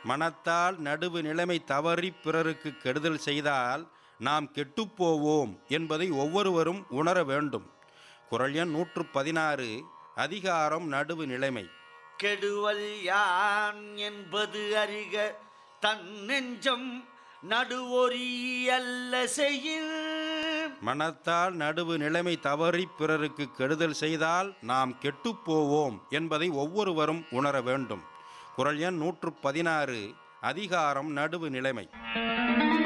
மனத்தால் நடுவு நிலைமை தவறி பிறருக்கு கெடுதல் செய்தால் நாம் கெட்டுப்போவோம் என்பதை ஒவ்வொருவரும் உணர வேண்டும் குரல் எண் நூற்று பதினாறு அதிகாரம் நடுவு நிலைமை கெடுவல் யான் என்பது அறிக தன் நெஞ்சம் நடுவொரி அல்ல செய்யின் மனத்தால் நடுவு நிலைமை தவறி பிறருக்கு கெடுதல் செய்தால் நாம் கெட்டுப்போவோம் என்பதை ஒவ்வொருவரும் உணர வேண்டும் குரல் எண் நூற்று பதினாறு அதிகாரம் நடுவு நிலைமை